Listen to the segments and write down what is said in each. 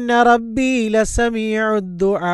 ഇന്ന റബ്ബി ലസമീഉ ദുആ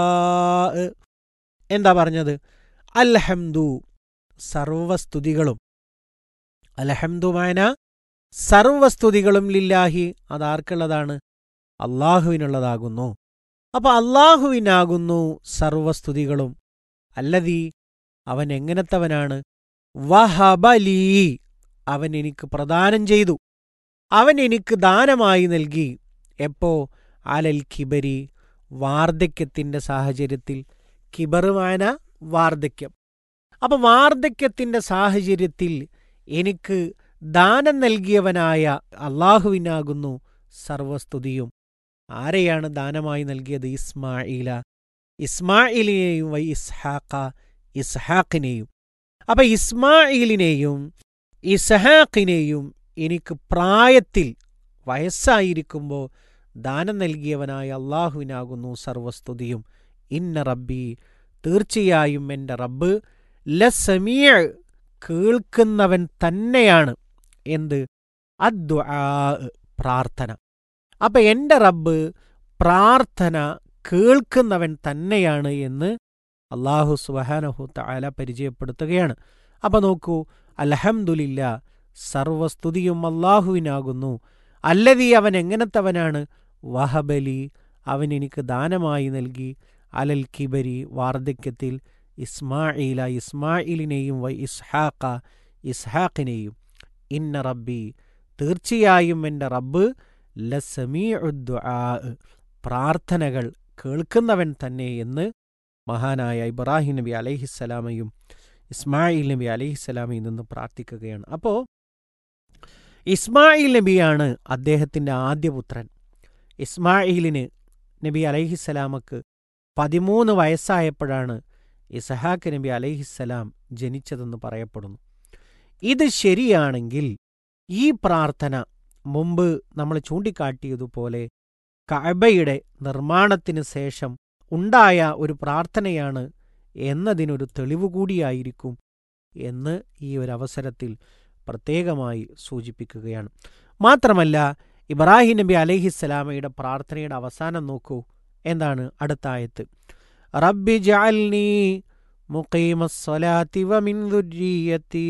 എന്താ പറഞ്ഞത് അൽഹംദു സർവസ്തുതികളും അൽഹംദുമാന സർവസ്തുതികളും ലില്ലാഹി അതാർക്കുള്ളതാണ് അള്ളാഹുവിനുള്ളതാകുന്നു അപ്പൊ അള്ളാഹുവിനാകുന്നു സർവസ്തുതികളും അല്ലതീ അവൻ എങ്ങനത്തവനാണ് വഹബലീ അവൻ എനിക്ക് പ്രദാനം ചെയ്തു അവൻ എനിക്ക് ദാനമായി നൽകി എപ്പോ അലൽ കിബരി വാർദ്ധക്യത്തിന്റെ സാഹചര്യത്തിൽ കിബറുമാന വാർദ്ധക്യം അപ്പൊ വാർദ്ധക്യത്തിന്റെ സാഹചര്യത്തിൽ എനിക്ക് ദാനം നൽകിയവനായ അള്ളാഹുവിനാകുന്നു സർവസ്തുതിയും ആരെയാണ് ദാനമായി നൽകിയത് ഇസ്മായില ഇസ്മായിലിനെയും വൈ ഇസ്ഹാഖ ഇസ്ഹാഖിനെയും അപ്പൊ ഇസ്മായിലിനെയും ഇസ്ഹാഖിനെയും എനിക്ക് പ്രായത്തിൽ വയസ്സായിരിക്കുമ്പോൾ ദാനം നൽകിയവനായ അള്ളാഹുവിനാകുന്നു സർവസ്തുതിയും ഇന്ന റബ്ബി തീർച്ചയായും എൻ്റെ റബ്ബ് ലസമിയ കേൾക്കുന്നവൻ തന്നെയാണ് എന്ത് അദ്വാ പ്രാർത്ഥന അപ്പൊ എൻ്റെ റബ്ബ് പ്രാർത്ഥന കേൾക്കുന്നവൻ തന്നെയാണ് എന്ന് അള്ളാഹു സുബാനഹു താല പരിചയപ്പെടുത്തുകയാണ് അപ്പൊ നോക്കൂ അലഹമുല്ല സർവസ്തുതിയും അള്ളാഹുവിനാകുന്നു അല്ലതീ അവൻ എങ്ങനത്തവനാണ് വഹബലി അവൻ എനിക്ക് ദാനമായി നൽകി അലൽ കിബരി വാർദ്ധക്യത്തിൽ ഇസ്മായില ഇസ്മായിലിനെയും വൈ ഇസ്ഹാഖ ഇസ്ഹാഖിനെയും ഇന്ന റബ്ബി തീർച്ചയായും എൻ്റെ റബ്ബ് ലസമീ പ്രാർത്ഥനകൾ കേൾക്കുന്നവൻ തന്നെ എന്ന് മഹാനായ ഇബ്രാഹിം നബി അലഹിസ്സലാമയും ഇസ്മായിൽ നബി അലഹിസ്സലാമയിൽ നിന്ന് പ്രാർത്ഥിക്കുകയാണ് അപ്പോൾ ഇസ്മായിൽ നബിയാണ് അദ്ദേഹത്തിൻ്റെ ആദ്യ പുത്രൻ ഇസ്മായിലിന് നബി അലഹിസ്സലാമക്ക് പതിമൂന്ന് വയസ്സായപ്പോഴാണ് ഇസഹാക്ക് നബി അലഹിസ്സലാം ജനിച്ചതെന്ന് പറയപ്പെടുന്നു ഇത് ശരിയാണെങ്കിൽ ഈ പ്രാർത്ഥന മുമ്പ് നമ്മൾ ചൂണ്ടിക്കാട്ടിയതുപോലെ കഅബയുടെ നിർമ്മാണത്തിന് ശേഷം ഉണ്ടായ ഒരു പ്രാർത്ഥനയാണ് എന്നതിനൊരു തെളിവ് കൂടിയായിരിക്കും എന്ന് ഈ ഒരു അവസരത്തിൽ പ്രത്യേകമായി സൂചിപ്പിക്കുകയാണ് മാത്രമല്ല ഇബ്രാഹിം നബി അലഹിസ്സലാമയുടെ പ്രാർത്ഥനയുടെ അവസാനം നോക്കൂ എന്താണ് അടുത്ത ആയത്ത് റബ്ബി ജഅൽനി മുഖീമസ്സലാത്തി വമിൻ ദുർരിയത്തി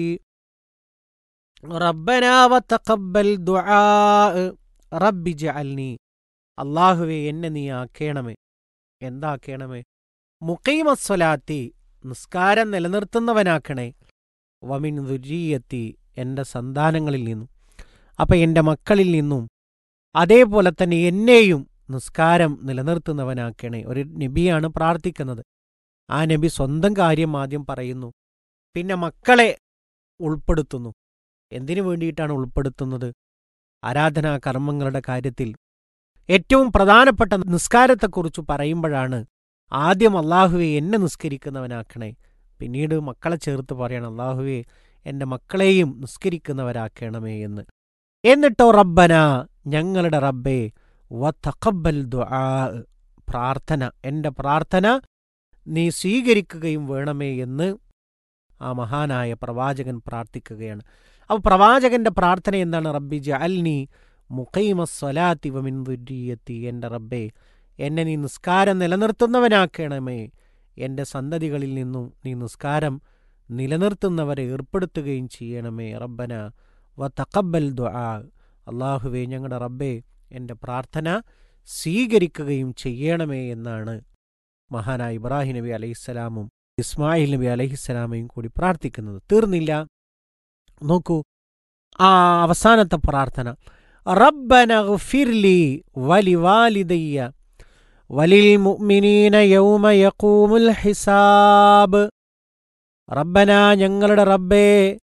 റബ്ബന വതഖബ്ബൽ ദുആ റബ്ബി ജഅൽനി അള്ളാഹുവെ എന്നെ നീ ആക്കേണമേ എന്താക്കേണമേ മുഖീമസ്വലാത്തി നിസ്കാരം നിലനിർത്തുന്നവനാക്കണേ വമിൻ ദുരീയത്തി എൻ്റെ സന്താനങ്ങളിൽ നിന്നും അപ്പം എൻ്റെ മക്കളിൽ നിന്നും അതേപോലെ തന്നെ എന്നെയും നിസ്കാരം നിലനിർത്തുന്നവനാക്കണേ ഒരു നബിയാണ് പ്രാർത്ഥിക്കുന്നത് ആ നബി സ്വന്തം കാര്യം ആദ്യം പറയുന്നു പിന്നെ മക്കളെ ഉൾപ്പെടുത്തുന്നു എന്തിനു വേണ്ടിയിട്ടാണ് ഉൾപ്പെടുത്തുന്നത് ആരാധനാ കർമ്മങ്ങളുടെ കാര്യത്തിൽ ഏറ്റവും പ്രധാനപ്പെട്ട നിസ്കാരത്തെക്കുറിച്ച് പറയുമ്പോഴാണ് ആദ്യം അള്ളാഹുവെ എന്നെ നിസ്കരിക്കുന്നവനാക്കണേ പിന്നീട് മക്കളെ ചേർത്ത് പറയണം അള്ളാഹുവെ എൻ്റെ മക്കളെയും നിസ്കരിക്കുന്നവരാക്കണമേ എന്ന് എന്നിട്ടോ റബ്ബന ഞങ്ങളുടെ റബ്ബേ വത്തഖബ്ബൽ ദുആ പ്രാർത്ഥന എൻ്റെ പ്രാർത്ഥന നീ സ്വീകരിക്കുകയും വേണമേ എന്ന് ആ മഹാനായ പ്രവാചകൻ പ്രാർത്ഥിക്കുകയാണ് അപ്പോൾ പ്രവാചകന്റെ പ്രാർത്ഥന എന്താണ് റബ്ബി ജഅൽനി മുഖൈമസ്വലാത്തി വമിൻ ദുരീയത്തി എൻ്റെ റബ്ബേ എന്നെ നീ നിസ്കാരം നിലനിർത്തുന്നവനാക്കണമേ എൻ്റെ സന്തതികളിൽ നിന്നും നീ നിസ്കാരം നിലനിർത്തുന്നവരെ ഏർപ്പെടുത്തുകയും ചെയ്യണമേ റബ്ബന വ തക്കബൽ ദുആ അള്ളാഹുവേ ഞങ്ങളുടെ റബ്ബേ എൻ്റെ പ്രാർത്ഥന സ്വീകരിക്കുകയും ചെയ്യണമേ എന്നാണ് മഹാനായ ഇബ്രാഹിം നബി അലൈഹിസ്സലാമും ഇസ്മായിൽ നബി അലൈഹിസ്സലാമയും കൂടി പ്രാർത്ഥിക്കുന്നത് തീർന്നില്ല നോക്കൂ ആ അവസാനത്തെ പ്രാർത്ഥന റബ്ബന ഗഫിർലി വലിവാലിദയ്യ വലിൽ മുഅ്മിനീന യൗമ യഖൂമുൽ ഹിസാബ് റബ്ബന ഞങ്ങളുടെ റബ്ബേ